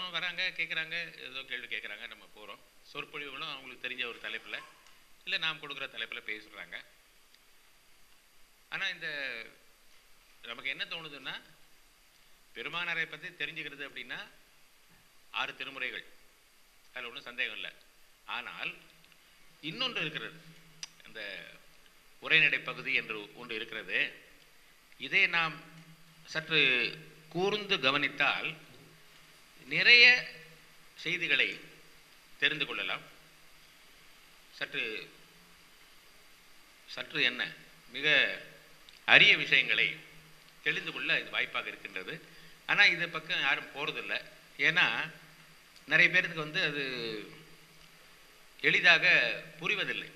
வராங்க கேட்குறாங்க ஏதோ கேள்வி கேட்குறாங்க நம்ம போகிறோம் சொற்பொழிவுகளும் அவங்களுக்கு தெரிஞ்ச ஒரு தலைப்பில் இல்லை நாம் கொடுக்குற தலைப்பில் பேசுகிறாங்க ஆனால் இந்த நமக்கு என்ன தோணுதுன்னா பெருமானாரை பற்றி தெரிஞ்சுக்கிறது அப்படின்னா ஆறு திருமுறைகள் அதில் ஒன்றும் சந்தேகம் இல்லை ஆனால் இன்னொன்று இருக்கிறது அந்த உரைநடை பகுதி என்று ஒன்று இருக்கிறது இதை நாம் சற்று கூர்ந்து கவனித்தால் நிறைய செய்திகளை தெரிந்து கொள்ளலாம் சற்று சற்று என்ன மிக அரிய விஷயங்களை தெரிந்து கொள்ள இது வாய்ப்பாக இருக்கின்றது ஆனால் இது பக்கம் யாரும் போகிறதில்ல ஏன்னா நிறைய பேருக்கு வந்து அது எளிதாக புரிவதில்லை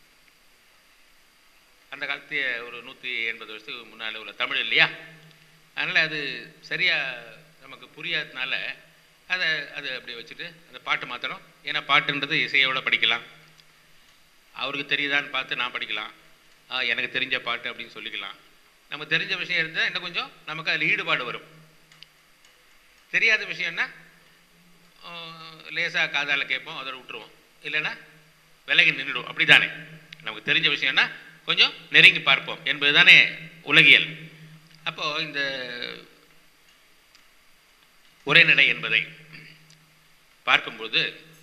அந்த காலத்து ஒரு நூற்றி எண்பது வருஷத்துக்கு முன்னால் உள்ள தமிழ் இல்லையா அதனால் அது சரியாக நமக்கு புரியாததுனால அதை அதை அப்படியே வச்சுட்டு அந்த பாட்டு மாத்திரம் ஏன்னா பாட்டுன்றது இசையோட படிக்கலாம் அவருக்கு தெரியுதான்னு பார்த்து நான் படிக்கலாம் ஆ, எனக்கு தெரிஞ்ச பாட்டு அப்படின்னு சொல்லிக்கலாம் நம்ம தெரிஞ்ச விஷயம் இருந்தால் இன்னும் கொஞ்சம் நமக்கு அதில் ஈடுபாடு வரும் தெரியாத விஷயம்னா லேசாக காதால் கேட்போம் அதோட விட்டுருவோம் இல்லைன்னா விலகி நின்றுடும் அப்படி தானே நமக்கு தெரிஞ்ச விஷயம்னா கொஞ்சம் நெருங்கி பார்ப்போம் என்பது தானே உலகியல் அப்போது இந்த உரைநடை என்பதை பார்க்கும்போது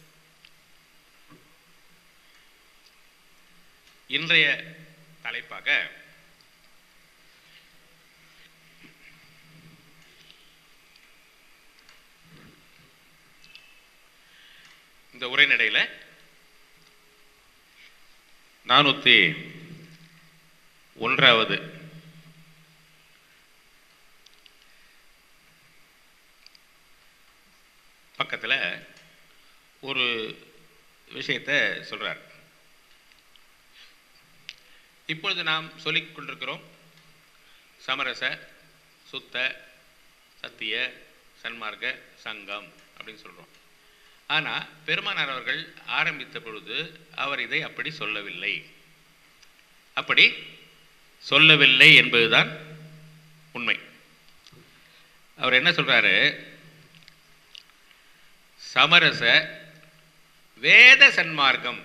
இன்றைய தலைப்பாக இந்த உரைநடையில் நானூற்றி ஒன்றாவது பக்கத்தில் ஒரு விஷயத்தை சொல்றார் இப்பொழுது நாம் சொல்லிக் கொண்டிருக்கிறோம் சமரச சுத்த சத்திய சன்மார்க்க சங்கம் அப்படின்னு சொல்கிறோம் ஆனால் பெருமானார் அவர்கள் ஆரம்பித்த பொழுது அவர் இதை அப்படி சொல்லவில்லை அப்படி சொல்லவில்லை என்பதுதான் உண்மை அவர் என்ன சொல்றாரு சமரச வேத சன்மார்க்கம்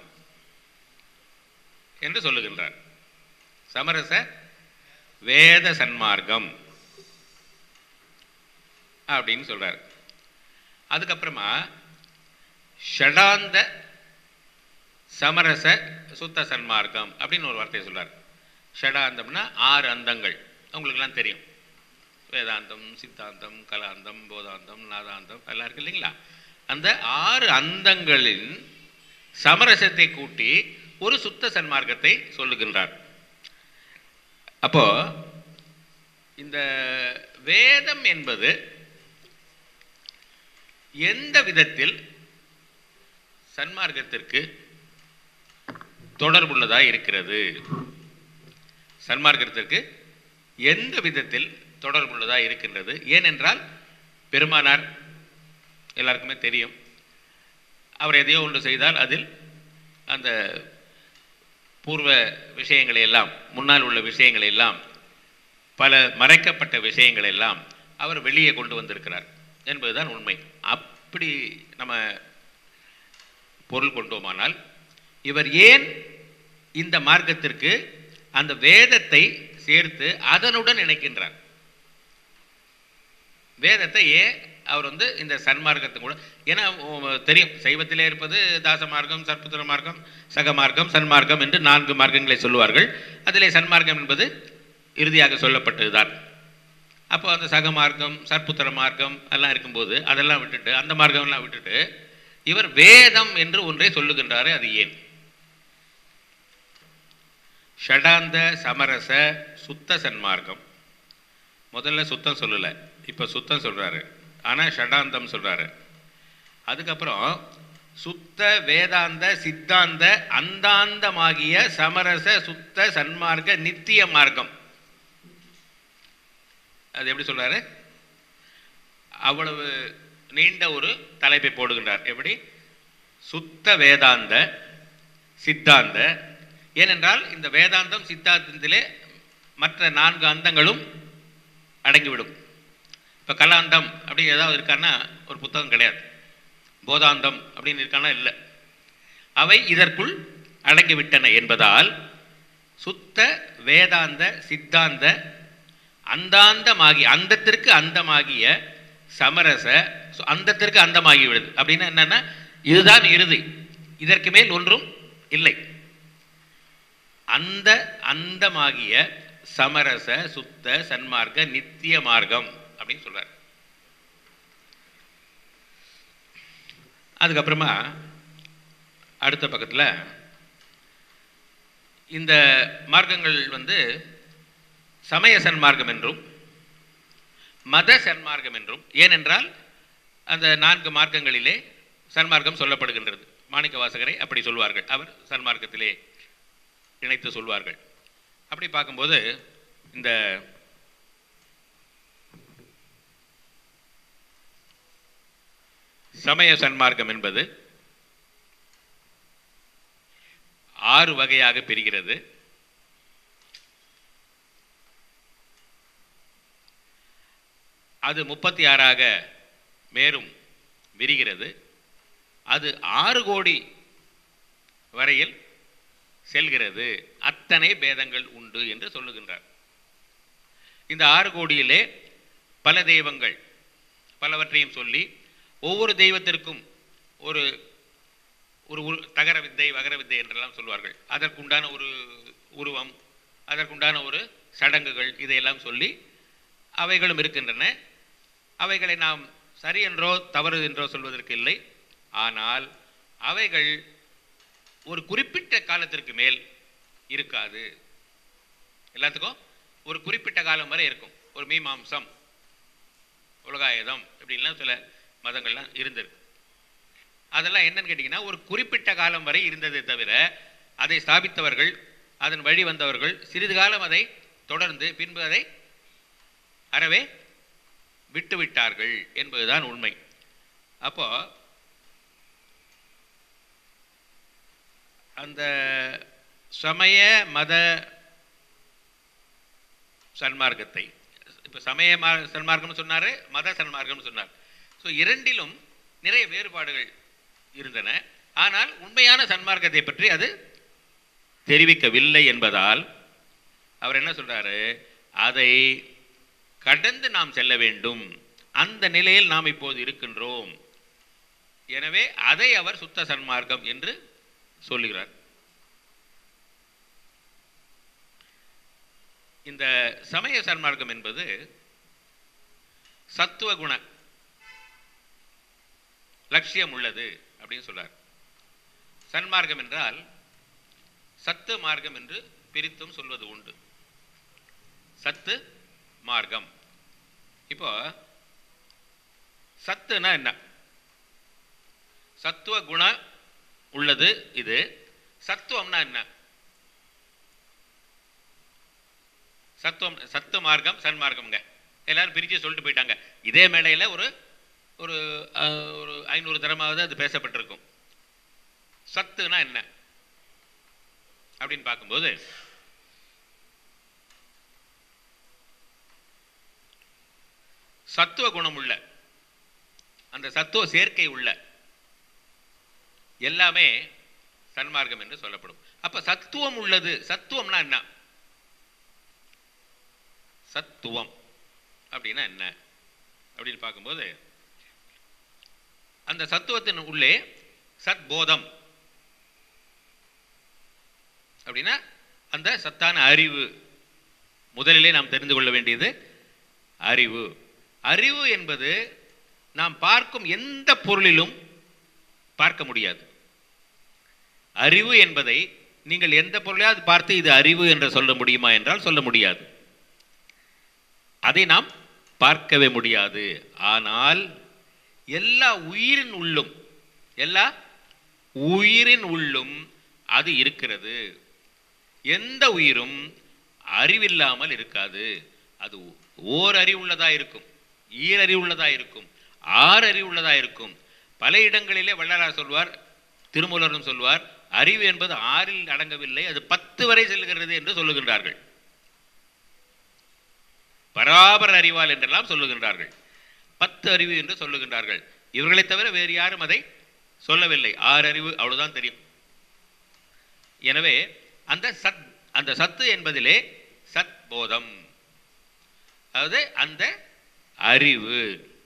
என்று சொல்லுகின்றார் சமரச வேத சன்மார்க்கம் அப்படின்னு சொல்றார் அதுக்கப்புறமா ஷடாந்த சமரச சுத்த சன்மார்க்கம் அப்படின்னு ஒரு வார்த்தையை சொல்றார் ஷடாந்தம்னா ஆறு அந்தங்கள் உங்களுக்கெல்லாம் தெரியும் வேதாந்தம் சித்தாந்தம் கலாந்தம் போதாந்தம் நாதாந்தம் எல்லாம் இருக்கு இல்லைங்களா அந்த ஆறு அந்தங்களின் சமரசத்தை கூட்டி ஒரு சுத்த சன்மார்க்கத்தை சொல்லுகின்றார் அப்போ இந்த வேதம் என்பது எந்த விதத்தில் சன்மார்க்கத்திற்கு தொடர்புள்ளதா இருக்கிறது சன்மார்க்கத்திற்கு எந்த விதத்தில் தொடர்புள்ளதா இருக்கின்றது ஏனென்றால் பெருமானார் எல்லாருக்குமே தெரியும் அவர் எதையோ ஒன்று செய்தால் அதில் அந்த பூர்வ விஷயங்களை எல்லாம் முன்னால் உள்ள விஷயங்களை எல்லாம் பல மறைக்கப்பட்ட விஷயங்களை எல்லாம் அவர் வெளியே கொண்டு வந்திருக்கிறார் என்பதுதான் உண்மை அப்படி நம்ம பொருள் கொண்டோமானால் இவர் ஏன் இந்த மார்க்கத்திற்கு அந்த வேதத்தை சேர்த்து அதனுடன் இணைக்கின்றார் வேதத்தை ஏன் அவர் வந்து இந்த சன்மார்க்கத்தை கூட ஏன்னா உம், தெரியும் சைவத்திலே இருப்பது தாச மார்க்கம் சர்ப்புத்திர மார்க்கம் சக மார்க்கம் சன்மார்க்கம் என்று நான்கு மார்க்கங்களை சொல்லுவார்கள் அதிலே சன்மார்க்கம் என்பது இறுதியாக சொல்லப்பட்டதுதான் அப்போ அந்த சக மார்க்கம் சற்புத்திர மார்க்கம் எல்லாம் இருக்கும்போது அதெல்லாம் விட்டுட்டு அந்த மார்க்கம்லாம் விட்டுட்டு இவர் வேதம் என்று ஒன்றை சொல்லுகின்றாரு அது ஏன் ஷடாந்த சமரச சுத்த சன்மார்க்கம் முதல்ல சுத்தம் சொல்லலை இப்போ சுத்தம் சொல்றாரு ஆனால் ஷடாந்தம் சொல்றாரு அதுக்கப்புறம் சுத்த வேதாந்த சித்தாந்த அந்தாந்தமாகிய சமரச சுத்த சன்மார்க்க நித்திய மார்க்கம் அது எப்படி சொல்றாரு அவ்வளவு நீண்ட ஒரு தலைப்பை போடுகின்றார் எப்படி சுத்த வேதாந்த சித்தாந்த ஏனென்றால் இந்த வேதாந்தம் சித்தாந்தத்திலே மற்ற நான்கு அந்தங்களும் அடங்கிவிடும் இப்போ கலாந்தம் அப்படி ஏதாவது இருக்கான்னா ஒரு புத்தகம் கிடையாது போதாந்தம் அப்படின்னு இருக்கானா இல்லை அவை இதற்குள் அடங்கிவிட்டன என்பதால் சுத்த வேதாந்த சித்தாந்த அந்தாந்தமாகி அந்தத்திற்கு அந்தமாகிய சமரச சு- அந்தத்திற்கு அந்தமாகி விடுது அப்படின்னா என்னன்னா இதுதான் இறுதி இதற்கு மேல் ஒன்றும் இல்லை அந்த அந்தமாகிய சமரச சுத்த சன்மார்க்க நித்திய மார்க்கம் அப்படின்னு சொல்றார் அதுக்கப்புறமா அடுத்த பக்கத்துல இந்த மார்க்கங்கள் வந்து சமய சன்மார்க்கம் என்றும் மத சன்மார்க்கம் என்றும் ஏனென்றால் அந்த நான்கு மார்க்கங்களிலே சன்மார்க்கம் சொல்லப்படுகின்றது மாணிக்க வாசகரை அப்படி சொல்வார்கள் அவர் சன்மார்க்கத்திலே இணைத்து சொல்வார்கள் அப்படி பார்க்கும்போது இந்த சமய சன்மார்க்கம் என்பது ஆறு வகையாக பிரிகிறது அது முப்பத்தி ஆறாக மேலும் விரிகிறது அது ஆறு கோடி வரையில் செல்கிறது அத்தனை பேதங்கள் உண்டு என்று சொல்லுகின்றார் இந்த ஆறு கோடியிலே பல தெய்வங்கள் பலவற்றையும் சொல்லி ஒவ்வொரு தெய்வத்திற்கும் ஒரு ஒரு உரு தகர வித்தை வகர வித்தை என்றெல்லாம் சொல்வார்கள் அதற்குண்டான ஒரு உருவம் அதற்குண்டான ஒரு சடங்குகள் இதையெல்லாம் சொல்லி அவைகளும் இருக்கின்றன அவைகளை நாம் சரி என்றோ தவறு என்றோ சொல்வதற்கு இல்லை ஆனால் அவைகள் ஒரு குறிப்பிட்ட காலத்திற்கு மேல் இருக்காது எல்லாத்துக்கும் ஒரு குறிப்பிட்ட காலம் வரை இருக்கும் ஒரு மீமாம்சம் உலகாயுதம் இப்படின்லாம் சில மதங்கள்லாம் இருந்திருக்கு அதெல்லாம் என்னன்னு கேட்டிங்கன்னா ஒரு குறிப்பிட்ட காலம் வரை இருந்ததே தவிர அதை ஸ்தாபித்தவர்கள் அதன் வழி வந்தவர்கள் சிறிது காலம் அதை தொடர்ந்து பின்பு அதை அறவே விட்டுவிட்டார்கள் என்பதுதான் உண்மை அப்போ அந்த சமய மத சன்மார்க்கத்தை இப்போ சமய மா சன்மார்க்கம்னு சொன்னார் மத சன்மார்க்கம்னு சொன்னார் ஸோ இரண்டிலும் நிறைய வேறுபாடுகள் இருந்தன ஆனால் உண்மையான சன்மார்க்கத்தை பற்றி அது தெரிவிக்கவில்லை என்பதால் அவர் என்ன சொல்றாரு அதை கடந்து நாம் செல்ல வேண்டும் அந்த நிலையில் நாம் இப்போது இருக்கின்றோம் எனவே அதை அவர் சுத்த சன்மார்க்கம் என்று சொல்லுகிறார் இந்த சமய சன்மார்க்கம் என்பது சத்துவ குண லட்சியம் உள்ளது அப்படின்னு சொல்றார் சன்மார்க்கம் என்றால் சத்து மார்க்கம் என்று பிரித்தும் சொல்வது உண்டு சத்து மார்க்கம் இப்போ சத்துனா என்ன சத்துவ குண உள்ளது இது சத்துவம்னா என்ன சத்துவம் சத்து மார்க்கம் சன்மார்க்கம்ங்க எல்லாரும் பிரித்து சொல்லிட்டு போயிட்டாங்க இதே மேடையில் ஒரு ஒரு அஹ், ஒரு ஐநூறு தரமாவது அது பேசப்பட்டிருக்கும் சத்துனா என்ன அப்படின்னு பார்க்கும்போது சத்துவ குணம் உள்ள அந்த சத்துவ சேர்க்கை உள்ள எல்லாமே சன்மார்க்கம் என்று சொல்லப்படும் அப்ப சத்துவம் உள்ளது சத்துவம்னா என்ன சத்துவம் அப்படின்னா என்ன அப்படின்னு பார்க்கும்போது அந்த சத்துவத்தின் உள்ளே சத்போதம் அப்படின்னா அந்த சத்தான அறிவு முதலிலே நாம் தெரிந்து கொள்ள வேண்டியது அறிவு அறிவு என்பது நாம் பார்க்கும் எந்த பொருளிலும் பார்க்க முடியாது அறிவு என்பதை நீங்கள் எந்த பொருளையாவது பார்த்து இது அறிவு என்று சொல்ல முடியுமா என்றால் சொல்ல முடியாது அதை நாம் பார்க்கவே முடியாது ஆனால் எல்லா உயிரின் உள்ளும் எல்லா உயிரின் உள்ளும் அது இருக்கிறது எந்த உயிரும் அறிவில்லாமல் இருக்காது அது ஓர் அறிவுள்ளதா இருக்கும் ஈரறிவுள்ளதா இருக்கும் ஆறு அறிவுள்ளதா இருக்கும் பல இடங்களிலே வள்ளலார் சொல்வார் திருமூலரும் சொல்வார் அறிவு என்பது ஆறில் அடங்கவில்லை அது பத்து வரை செல்கிறது என்று சொல்லுகின்றார்கள் பராபர அறிவால் என்றெல்லாம் சொல்லுகின்றார்கள் பத்து அறிவு என்று சொல்லுகின்றார்கள் இவர்களைத் தவிர வேறு யாரும் அதை சொல்லவில்லை ஆறறிவு அவ்வளவுதான் தெரியும் எனவே அந்த சத் அந்த சத்து என்பதிலே சத் போதம் அதாவது அந்த அறிவு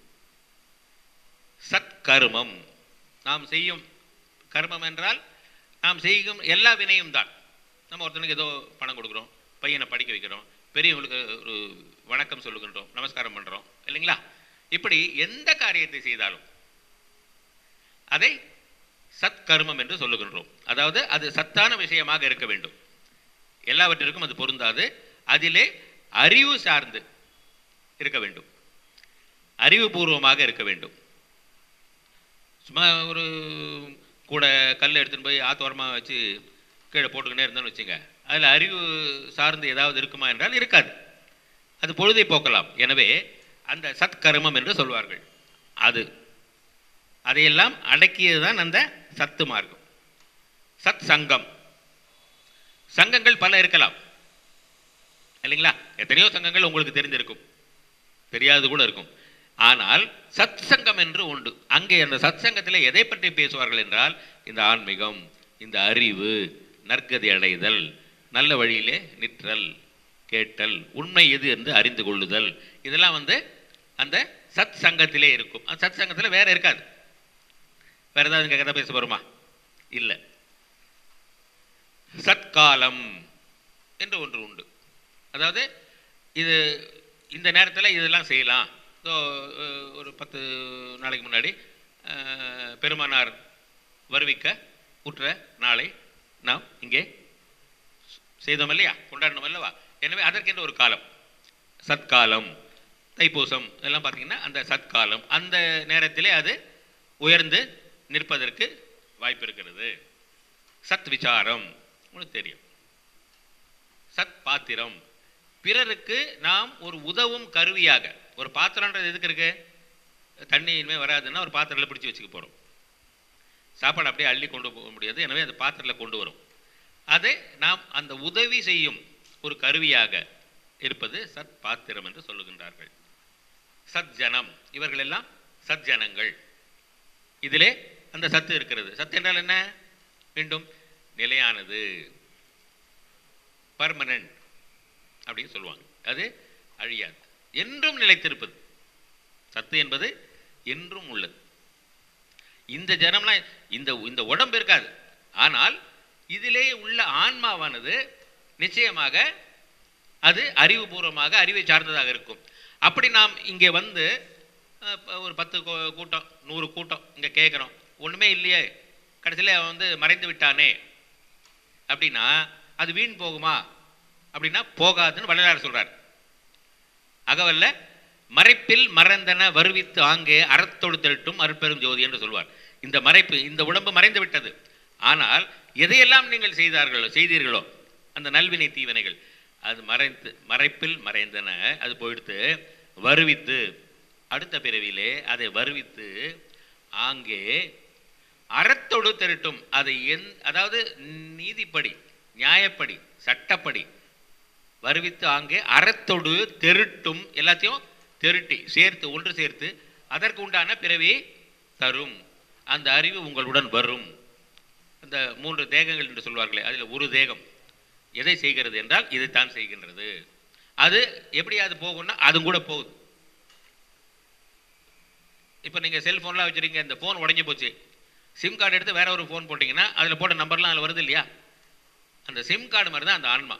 சத்கர்மம் நாம் செய்யும் கர்மம் என்றால் நாம் செய்யும் எல்லா வினையும் தான் நம்ம ஒருத்தனுக்கு ஏதோ பணம் கொடுக்குறோம் பையனை படிக்க வைக்கிறோம் பெரியவங்களுக்கு ஒரு வணக்கம் சொல்லுகின்றோம் நமஸ்காரம் பண்ணுறோம் இல்லைங்களா இப்படி எந்த காரியத்தை செய்தாலும் அதை சத்கர்மம் என்று சொல்லுகின்றோம் அதாவது அது சத்தான விஷயமாக இருக்க வேண்டும் எல்லாவற்றிற்கும் அது பொருந்தாது அதிலே அறிவு சார்ந்து இருக்க வேண்டும் அறிவுபூர்வமாக இருக்க வேண்டும் சும்மா ஒரு கூட கல் எடுத்துன்னு போய் ஆத்தோரமாக வச்சு கீழே போட்டுக்கினே இருந்தோம்னு வச்சுங்க அதில் அறிவு சார்ந்து ஏதாவது இருக்குமா என்றால் இருக்காது அது பொழுதை போக்கலாம் எனவே அந்த சத்கர்மம் என்று சொல்வார்கள் அது அதையெல்லாம் அடக்கியது தான் அந்த சத்து மார்க்கம் சத் சங்கம் சங்கங்கள் பல இருக்கலாம் இல்லைங்களா எத்தனையோ சங்கங்கள் உங்களுக்கு தெரிந்திருக்கும் தெரியாது கூட இருக்கும் ஆனால் சத் சங்கம் என்று உண்டு அங்கே அந்த சத் சங்கத்தில் எதை பற்றி பேசுவார்கள் என்றால் இந்த ஆன்மீகம் இந்த அறிவு நற்கதி அடைதல் நல்ல வழியிலே நிற்றல் கேட்டல் உண்மை எது என்று அறிந்து கொள்ளுதல் இதெல்லாம் வந்து அந்த சத் சங்கத்திலே இருக்கும் அந்த சத் சங்கத்தில் வேற இருக்காது வேற ஏதாவது இங்கே கதை பேச போகிறோமா இல்லை சத்காலம் என்று ஒன்று உண்டு அதாவது இது இந்த நேரத்தில் இதெல்லாம் செய்யலாம் ஸோ ஒரு பத்து நாளைக்கு முன்னாடி அஹ், பெருமானார் வருவிக்க உற்ற நாளை நாம் இங்கே செய்தோம் இல்லையா கொண்டாடணும் அல்லவா எனவே அதற்கென்று ஒரு காலம் சத்காலம் தைப்பூசம் இதெல்லாம் பார்த்தீங்கன்னா அந்த சத்காலம் அந்த நேரத்திலே அது உயர்ந்து நிற்பதற்கு வாய்ப்பு இருக்கிறது சத் விசாரம் உங்களுக்கு தெரியும் சத் பாத்திரம் பிறருக்கு நாம் ஒரு உதவும் கருவியாக ஒரு பாத்திரன்றது எதுக்கு இருக்கு தண்ணி இனிமேல் வராதுன்னா ஒரு பாத்திரத்தில் பிடிச்சி வச்சுக்க போகிறோம் சாப்பாடு அப்படியே அள்ளி கொண்டு போக முடியாது எனவே அந்த பாத்திரத்தில் கொண்டு வரும் அதை நாம் அந்த உதவி செய்யும் ஒரு கருவியாக இருப்பது சத் பாத்திரம் என்று சொல்லுகின்றார்கள் சத்ஜனம் இவர்கள் எல்லாம் சத்ஜனங்கள் இதிலே அந்த சத்து இருக்கிறது சத்து என்றால் என்ன மீண்டும் நிலையானது பர்மனன்ட் அப்படின்னு சொல்லுவாங்க அது அழியாது என்றும் நிலைத்திருப்பது சத்து என்பது என்றும் உள்ளது இந்த ஜனம்லாம் இந்த இந்த உடம்பு இருக்காது ஆனால் இதிலே உள்ள ஆன்மாவானது நிச்சயமாக அது அறிவுபூர்வமாக அறிவை சார்ந்ததாக இருக்கும் அப்படி நாம் இங்கே வந்து அஹ், இப்ப ஒரு பத்து கூ- கூட்டம் நூறு கூட்டம் இங்கே கேட்குறோம் ஒன்றுமே இல்லையே கடைசியில் அவன் வந்து மறைந்து விட்டானே அப்படின்னா அது வீண் போகுமா அப்படின்னா போகாதுன்னு வள்ளலார் சொல்றார் அகவல்ல மறைப்பில் மறந்தன வருவித்து ஆங்கே அறத்தொடு திரட்டும் அருட்பெரும் ஜோதி என்று சொல்வார் இந்த மறைப்பு இந்த உடம்பு மறைந்து விட்டது ஆனால் எதையெல்லாம் நீங்கள் செய்தார்களோ செய்தீர்களோ அந்த நல்வினை தீவினைகள் அது மறைந்து மறைப்பில் மறைந்தன அது போயிடுத்து வருவித்து அடுத்த பிறவியிலே அதை வருவித்து ஆங்கே அறத்தொடு திரட்டும் அதை எந் அதாவது நீதிப்படி நியாயப்படி சட்டப்படி வருவித்து ஆங்கே அறத்தொடு தெருட்டும் எல்லாத்தையும் தெருட்டி சேர்த்து ஒன்று சேர்த்து அதற்கு உண்டான பிறவியை தரும் அந்த அறிவு உங்களுடன் வரும் அந்த மூன்று தேகங்கள் என்று சொல்வார்களே அதில் ஒரு தேகம் எதை செய்கிறது என்றால் இதைத்தான் செய்கின்றது அது எப்படி அது போகும்னா அதுவும் கூட போகுது இப்போ நீங்கள் செல்ஃபோன்லாம் வச்சுருக்கீங்க இந்த ஃபோன் உடஞ்சி போச்சு சிம் கார்டு எடுத்து வேற ஒரு ஃபோன் போட்டிங்கன்னா அதில் போட்ட நம்பர்லாம் அதில் வருது இல்லையா அந்த சிம் கார்டு மாதிரி தான் அந்த ஆன்மா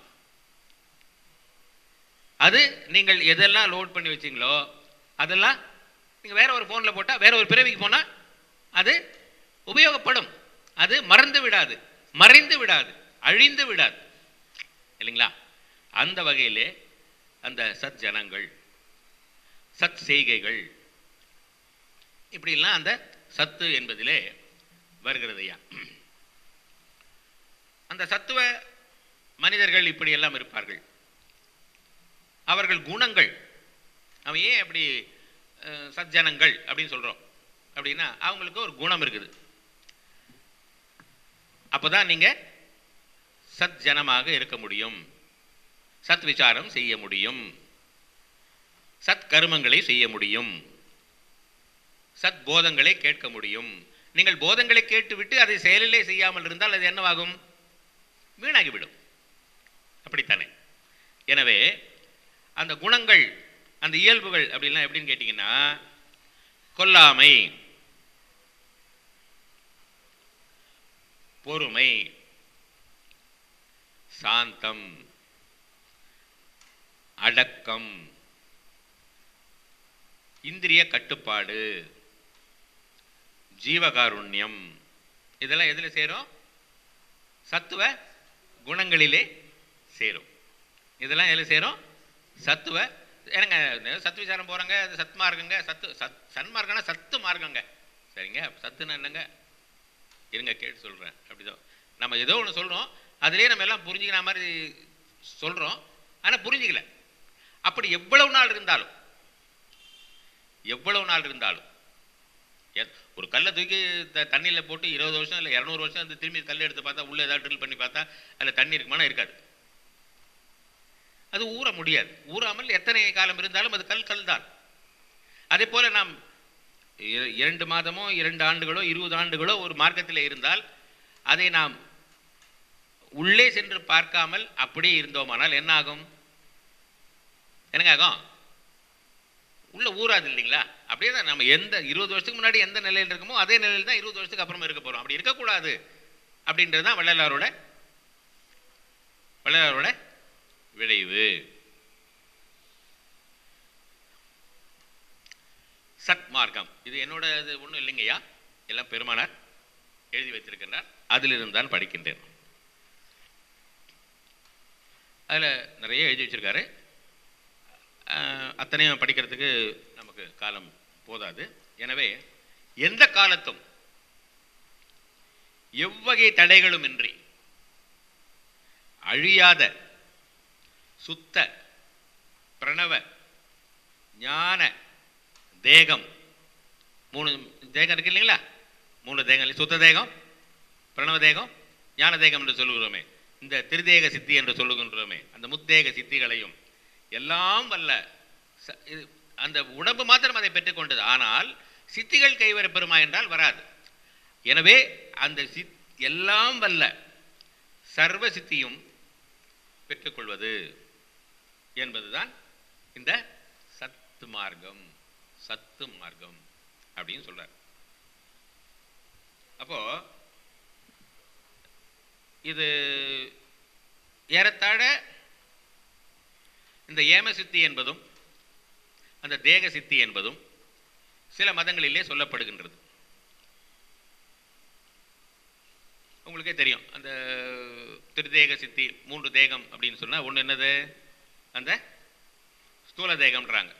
அது நீங்கள் எதெல்லாம் லோட் பண்ணி வச்சீங்களோ அதெல்லாம் நீங்கள் வேற ஒரு ஃபோனில் போட்டால் வேற ஒரு பிறவிக்கு போனால் அது உபயோகப்படும் அது மறந்து விடாது மறைந்து விடாது அழிந்து விடாது இல்லைங்களா அந்த வகையிலே அந்த சத் ஜனங்கள் சத் செய்கைகள் இப்படிலாம் அந்த சத்து என்பதிலே வருகிறது ஐயா அந்த சத்துவ மனிதர்கள் இப்படி எல்லாம் இருப்பார்கள் அவர்கள் குணங்கள் அவன் ஏன் அப்படி அஹ், சத்ஜனங்கள் அப்படின்னு சொல்றோம் அப்படின்னா அவங்களுக்கு ஒரு குணம் இருக்குது அப்பதான் நீங்க சத்ஜனமாக இருக்க முடியும் சத் விசாரம் செய்ய முடியும் சத் கர்மங்களை செய்ய முடியும் சத் போதங்களை கேட்க முடியும் நீங்கள் போதங்களை கேட்டுவிட்டு அதை செயலிலே செய்யாமல் இருந்தால் அது என்னவாகும் வீணாகிவிடும் அப்படித்தானே எனவே அந்த குணங்கள் அந்த இயல்புகள் அப்படின்லாம் எப்படின்னு கேட்டிங்கன்னா கொல்லாமை பொறுமை சாந்தம் அடக்கம் இந்திரிய கட்டுப்பாடு ஜீவகாருண்யம் இதெல்லாம் எதில் சேரும் சத்துவ குணங்களிலே சேரும் இதெல்லாம் எதில் சேரும் சத்துவ என்னங்க சத்து விசாரம் போகிறாங்க அது சத் மார்க்கங்க சத்து சத் சன்மார்க்கம்னா சத்து மார்க்கங்க சரிங்க சத்துன்னா என்னங்க இருங்க கேட்டு சொல்கிறேன் அப்படிதான் நம்ம ஏதோ ஒன்று சொல்கிறோம் அதுலேயே நம்ம எல்லாம் புரிஞ்சுக்கிற மாதிரி சொல்கிறோம் ஆனால் புரிஞ்சிக்கல அப்படி எவ்வளவு நாள் இருந்தாலும் எவ்வளவு நாள் இருந்தாலும் எத்- ஒரு கல்லை தூக்கி த தண்ணியில் போட்டு இருபது வருஷம் இல்லை இரநூறு வருஷம் அந்த திரும்பி கல் எடுத்து பார்த்தா உள்ளே ஏதாவது ட்ரில் பண்ணி பார்த்தா அதில் தண்ணி இருக்குமானா இருக்காது அது ஊற முடியாது ஊறாமல் எத்தனை காலம் இருந்தாலும் அது கல் கல் தான் அதே போல நாம் இர- இரண்டு மாதமோ இரண்டு ஆண்டுகளோ இருபது ஆண்டுகளோ ஒரு மார்க்கத்தில் இருந்தால் அதை நாம் உள்ளே சென்று பார்க்காமல் அப்படியே இருந்தோமானால் என்ன ஆகும் என்னங்க ஆகும் உள்ள ஊறாது இல்லைங்களா அப்படியே தான் நம்ம எந்த இருபது வருஷத்துக்கு முன்னாடி எந்த நிலையில் இருக்கமோ அதே நிலையில் தான் இருபது வருஷத்துக்கு அப்புறமா இருக்க போறோம் அப்படி இருக்கக்கூடாது அப்படின்றது தான் வள்ளலாரோட வள்ளலாரோட விளைவு சத்மார்க்கம் இது என்னோட இது ஒன்றும் இல்லைங்கய்யா எல்லாம் பெருமானார் எழுதி வைத்திருக்கின்றார் அதிலிருந்து தான் படிக்கின்றேன் அதில் நிறைய எழுதி வச்சிருக்காரு அஹ், அத்தனையும் படிக்கிறதுக்கு நமக்கு காலம் போதாது எனவே எந்த காலத்தும் எவ்வகை தடைகளும் இன்றி அழியாத சுத்த பிரணவ ஞான தேகம் மூணு தேகம் இருக்கு இல்லைங்களா மூணு தேகம் இல்லை சுத்த தேகம் பிரணவ தேகம் ஞான தேகம் என்று சொல்லுகிறோமே இந்த திருதேக சித்தி என்று சொல்லுகின்றோமே அந்த முத்தேக சித்திகளையும் எல்லாம் வல்ல ச- இது- அந்த உடம்பு மாத்திரம் அதை பெற்றுக்கொண்டது ஆனால் சித்திகள் கைவர பெறுமா என்றால் வராது எனவே அந்த சித் எல்லாம் வல்ல சர்வ சித்தியும் பெற்றுக்கொள்வது என்பதுதான் இந்த சத்து மார்க்கம் சத்து மார்க்கம் அப்படின்னு சொல்றார் அப்போ இது ஏறத்தாழ இந்த ஏம சித்தி என்பதும் அந்த தேக சித்தி என்பதும் சில மதங்களிலே சொல்லப்படுகின்றது உங்களுக்கே தெரியும் அந்த திருதேக சித்தி மூன்று தேகம் அப்படின்னு சொன்னா ஒன்று என்னது அந்த ஸ்தூல தேகம்ன்றாங்க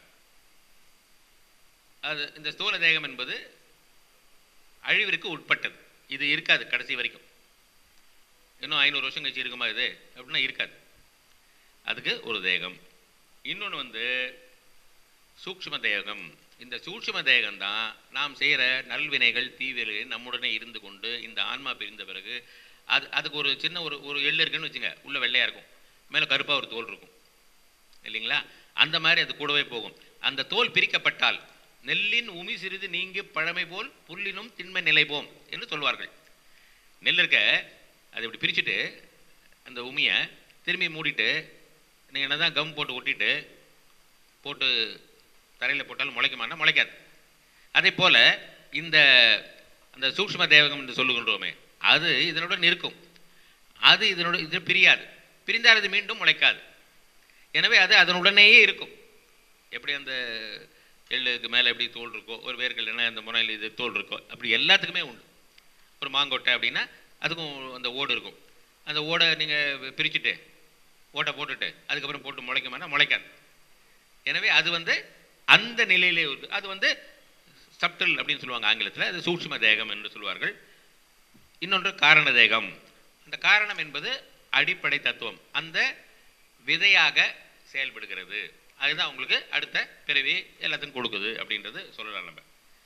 அது இந்த ஸ்தூல தேகம் என்பது அழிவிற்கு உட்பட்டது இது இருக்காது கடைசி வரைக்கும் இன்னும் ஐநூறு வருஷம் கழிச்சு இருக்குமா இது அப்படின்னா இருக்காது அதுக்கு ஒரு தேகம் இன்னொன்று வந்து சூக்ஷ்ம தேகம் இந்த சூக்ஷ்ம தேகம் தான் நாம் செய்கிற நல்வினைகள் தீவினைகள் நம்முடனே இருந்து கொண்டு இந்த ஆன்மா பிரிந்த பிறகு அது அதுக்கு ஒரு சின்ன ஒரு ஒரு எள்ளு இருக்குன்னு வச்சுங்க உள்ள வெள்ளையாக இருக்கும் மேலே கருப்பாக ஒரு தோல் இருக்கும் இல்லைங்களா அந்த மாதிரி அது கூடவே போகும் அந்த தோல் பிரிக்கப்பட்டால் நெல்லின் உமி சிறிது நீங்கி பழமை போல் புல்லினும் திண்மை நிலைப்போம் என்று சொல்வார்கள் நெல் இருக்க அதை இப்படி பிரிச்சுட்டு அந்த உமியை திரும்பி மூடிட்டு நீங்கள் என்ன தான் கம் போட்டு ஒட்டிட்டு போட்டு தரையில் போட்டாலும் முளைக்குமானா முளைக்காது அதே போல் இந்த அந்த சூக்ஷ்ம தேவகம் என்று சொல்லுகின்றோமே அது இதனுடன் இருக்கும் அது இதனோட இது பிரியாது பிரிந்தால் அது மீண்டும் முளைக்காது எனவே அது அதனுடனேயே இருக்கும் எப்படி அந்த எள்ளுக்கு மேலே எப்படி தோல் இருக்கோ ஒரு வேர்க்கடலைனா அந்த முனையில் இது தோல் இருக்கோ அப்படி எல்லாத்துக்குமே உண்டு ஒரு மாங்கொட்டை அப்படின்னா அதுக்கும் அந்த ஓடு இருக்கும் அந்த ஓடை நீங்கள் பிரிச்சுட்டு ஓட்டை போட்டுட்டு அதுக்கப்புறம் போட்டு முளைக்குமானா முளைக்காது எனவே அது வந்து அந்த நிலையிலே இருக்கு அது வந்து சப்டல் அப்படின்னு சொல்லுவாங்க ஆங்கிலத்தில் அது சூட்சும தேகம் என்று சொல்வார்கள் இன்னொன்று காரண தேகம் அந்த காரணம் என்பது அடிப்படை தத்துவம் அந்த விதையாக செயல்படுகிறது அதுதான் உங்களுக்கு அடுத்த பிறவி எல்லாத்துக்கும் கொடுக்குது அப்படின்றது சொல்லலாம் நம்ம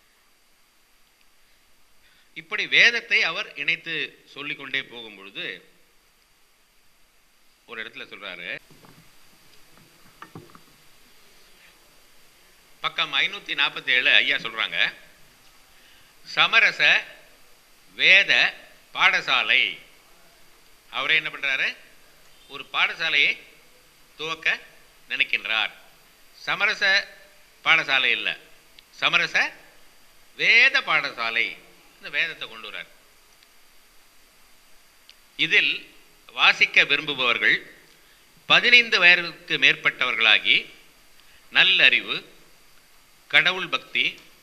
இப்படி வேதத்தை அவர் இணைத்து சொல்லிக்கொண்டே போகும் பொழுது ஒரு இடத்துல சொல்றாரு பக்கம் ஐநூத்தி நாற்பத்தி ஏழு ஐயா சொல்றாங்க சமரச வேத பாடசாலை அவரே என்ன பண்றாரு ஒரு பாடசாலையை துவக்க நினைக்கின்றார் சமரச பாடசாலை இல்லை சமரச வேத பாடசாலை இந்த வேதத்தை கொண்டு வரார் இதில் வாசிக்க விரும்புபவர்கள் பதினைந்து வயதுக்கு மேற்பட்டவர்களாகி நல்லறிவு கடவுள் பக்தி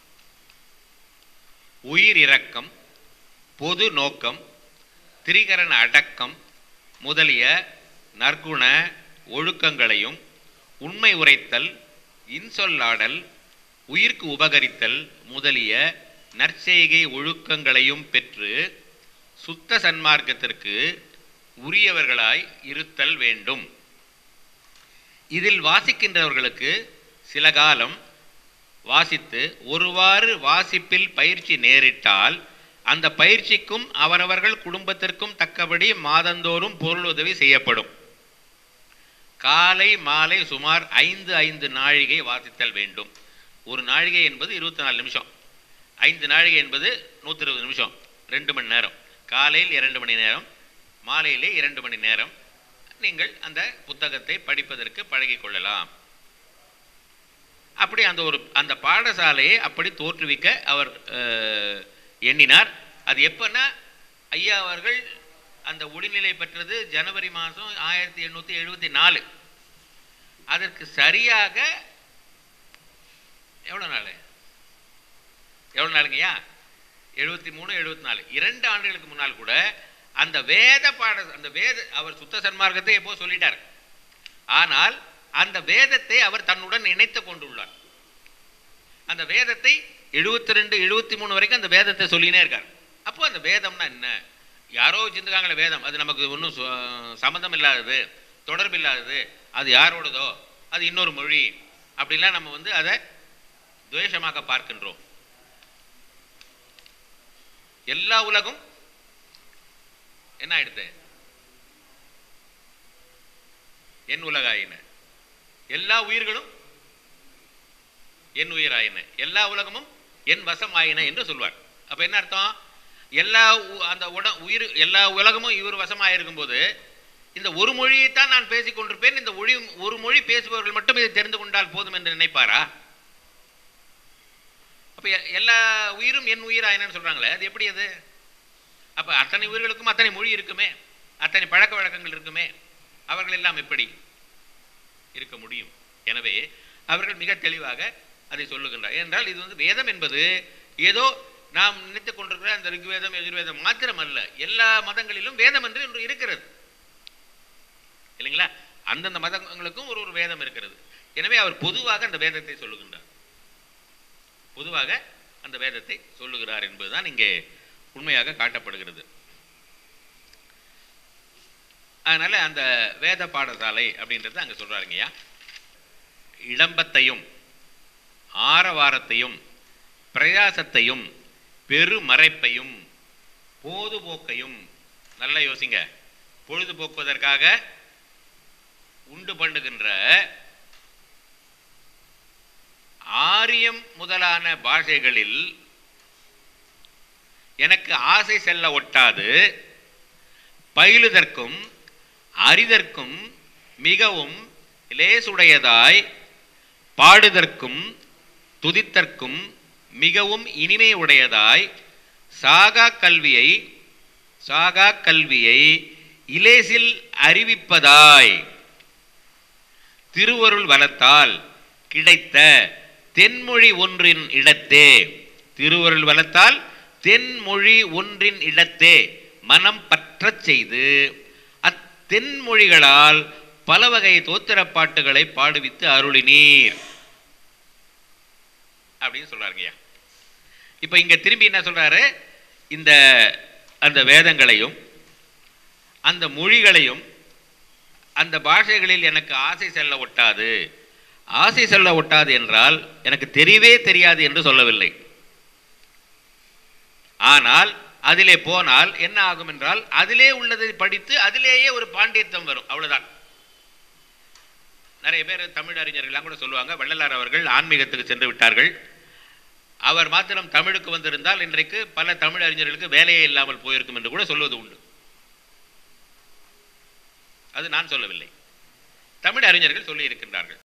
உயிர் இரக்கம் பொது நோக்கம் திரிகரண அடக்கம் முதலிய நற்குண ஒழுக்கங்களையும் உண்மை உரைத்தல் இன்சொல்லாடல் உயிர்க்கு உபகரித்தல் முதலிய நற்செய்கை ஒழுக்கங்களையும் பெற்று சுத்த சன்மார்க்கத்திற்கு உரியவர்களாய் இருத்தல் வேண்டும் இதில் வாசிக்கின்றவர்களுக்கு சில காலம் வாசித்து ஒருவாறு வாசிப்பில் பயிற்சி நேரிட்டால் அந்த பயிற்சிக்கும் அவரவர்கள் குடும்பத்திற்கும் தக்கபடி மாதந்தோறும் பொருள் உதவி செய்யப்படும் காலை மாலை சுமார் ஐந்து ஐந்து நாழிகை வாசித்தல் வேண்டும் ஒரு நாழிகை என்பது இருபத்தி நாலு நிமிஷம் ஐந்து நாழிகை என்பது நூற்றி இருபது நிமிஷம் ரெண்டு மணி நேரம் காலையில் இரண்டு மணி நேரம் மாலையிலே இரண்டு மணி நேரம் நீங்கள் அந்த புத்தகத்தை படிப்பதற்கு பழகிக் கொள்ளலாம் அப்படி அந்த ஒரு அந்த பாடசாலையை அப்படி தோற்றுவிக்க அவர் அஹ், எண்ணினார் அது எப்பன்னா ஐயா அவர்கள் அந்த ஒளிநிலை பெற்றது ஜனவரி மாதம் ஆயிரத்தி எண்ணூற்றி எழுபத்தி நாலு அதற்கு சரியாக எவ்வளோ நாள் எவ்வளோ நாளுங்கய்யா எழுபத்தி மூணு எழுபத்தி நாலு இரண்டு ஆண்டுகளுக்கு முன்னால் கூட அந்த வேத பாட அந்த வேத அவர் சுத்த சன்மார்க்கத்தை எப்போ சொல்லிட்டார் ஆனால் அந்த வேதத்தை அவர் தன்னுடன் இணைத்து கொண்டுள்ளார் அந்த வேதத்தை எழுபத்தி ரெண்டு எழுபத்தி மூணு வரைக்கும் அந்த வேதத்தை சொல்லினே இருக்கார் அப்போ அந்த வேதம்னா என்ன யாரோ வச்சிருக்காங்களே வேதம் அது நமக்கு ஒன்றும் சம்மந்தம் இல்லாதது தொடர்பு இல்லாதது அது யாரோடதோ அது இன்னொரு மொழி அப்படிலாம் நம்ம வந்து அதை துவேஷமாக பார்க்கின்றோம் எல்லா உலகும் என்ன ஆயிடுது என் உலகாயின எல்லா உயிர்களும் என் உயிராயின எல்லா உலகமும் என் வசம் ஆயின என்று சொல்வார் அப்ப என்ன அர்த்தம் எல்லா உ- அந்த உட உயிர் எல்லா உலகமும் இவர் வசமாயிருக்கும் போது இந்த ஒரு மொழியைத்தான் நான் பேசிக் கொண்டிருப்பேன் இந்த மொழி ஒரு மொழி பேசுபவர்கள் மட்டும் இதை தெரிந்து கொண்டால் போதும் என்று நினைப்பாரா அப்ப எ- எல்லா உயிரும் என் உயிர் ஆயினன்னு சொல்றாங்களே அது எப்படி அது அப்ப அத்தனை உயிர்களுக்கும் அத்தனை மொழி இருக்குமே அத்தனை பழக்க வழக்கங்கள் இருக்குமே அவர்கள் எல்லாம் எப்படி இருக்க முடியும் எனவே அவர்கள் மிக தெளிவாக அதை சொல்லுகின்றார் ஏனென்றால் இது வந்து வேதம் என்பது ஏதோ நாம் நினைத்துக் கொண்டிருக்கிற அந்த ரிக்வேதம் எதிர்வேதம் மாத்திரம் அல்ல எல்லா மதங்களிலும் வேதம் என்று ஒன்று இருக்கிறது இல்லைங்களா அந்தந்த மதங்களுக்கும் ஒரு ஒரு வேதம் இருக்கிறது எனவே அவர் பொதுவாக அந்த வேதத்தை சொல்லுகின்றார் பொதுவாக அந்த வேதத்தை சொல்லுகிறார் என்பதுதான் இங்கே உண்மையாக காட்டப்படுகிறது அதனால அந்த வேத பாடசாலை அப்படின்றது அங்க சொல்றாருங்கய்யா இளம்பத்தையும் ஆரவாரத்தையும் பிரயாசத்தையும் பெருமறைப்பையும் பொதுபோக்கையும் நல்லா யோசிங்க பொழுதுபோக்குவதற்காக உண்டு பண்ணுகின்ற ஆரியம் முதலான பாஷைகளில் எனக்கு ஆசை செல்ல ஒட்டாது பயிலுதற்கும் அறிதற்கும் மிகவும் லேசுடையதாய் பாடுதற்கும் துதித்தற்கும் மிகவும் இனிமை உடையதாய் சாகா கல்வியை சாகா கல்வியை இலேசில் அறிவிப்பதாய் திருவருள் வளத்தால் கிடைத்த தென்மொழி ஒன்றின் இடத்தே திருவருள் வளத்தால் தென்மொழி ஒன்றின் இடத்தே மனம் பற்றச் செய்து அத்தென்மொழிகளால் பல வகை தோத்திரப் பாட்டுகளை பாடுவித்து அருளினீர் அப்படின்னு சொல்றாருங்கய்யா இப்போ இங்க திரும்பி என்ன சொல்றாரு இந்த அந்த வேதங்களையும் அந்த மொழிகளையும் அந்த பாஷைகளில் எனக்கு ஆசை செல்ல ஒட்டாது ஆசை செல்ல ஒட்டாது என்றால் எனக்கு தெரியவே தெரியாது என்று சொல்லவில்லை ஆனால் அதிலே போனால் என்ன ஆகும் என்றால் அதிலே உள்ளதை படித்து அதிலேயே ஒரு பாண்டியத்தம் வரும் அவ்வளவுதான் நிறைய பேர் தமிழ் அறிஞர்கள்லாம் கூட சொல்லுவாங்க வள்ளலார் அவர்கள் ஆன்மீகத்துக்கு சென்று விட்டார்கள் அவர் மாத்திரம் தமிழுக்கு வந்திருந்தால் இன்றைக்கு பல தமிழ் அறிஞர்களுக்கு வேலையே இல்லாமல் போயிருக்கும் என்று கூட சொல்வது உண்டு அது நான் சொல்லவில்லை தமிழ் அறிஞர்கள் சொல்லி இருக்கின்றார்கள்